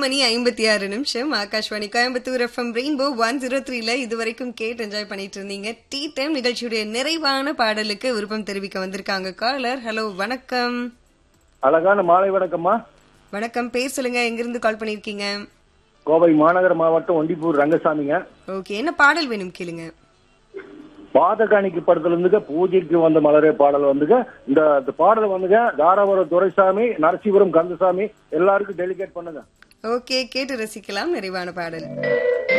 மணி ஐம்பத்தி ஆறு நிமிஷம் Akashvani Coimbatore FM rainbow one zero த்ரீல இது வரைக்கும் கேட்டு என்ஜாய் பண்ணிட்டு இருந்தீங்க டீ டைம் நிகழ்ச்சியுடைய நிறைவான பாடலுக்கு விருப்பம் தெரிவிக்க வந்திருக்காங்க காலர் ஹலோ வணக்கம் அழகான மாலை வணக்கம்மா வணக்கம் பேர் சொல்லுங்க எங்கிருந்து கால் பண்ணிருக்கீங்க கோவை மாநகர மாவட்டம் ஒண்டிப்பூர் ரங்கசாமிங்க ஓகே என்ன பாடல் வேணும் கேளுங்க பாதகாணிக்கு படத்துல இருந்துங்க பூஜைக்கு வந்த மலரே பாடல் வந்துங்க இந்த இந்த பாடல் வந்துங்க தாராபுரம் துரைசாமி நரசிபுரம் கந்தசாமி எல்லாருக்கும் டெலிகேட் பண்ணுங்க ஓகே கேட்டு ரசிக்கலாம் நிறைவான பாடல்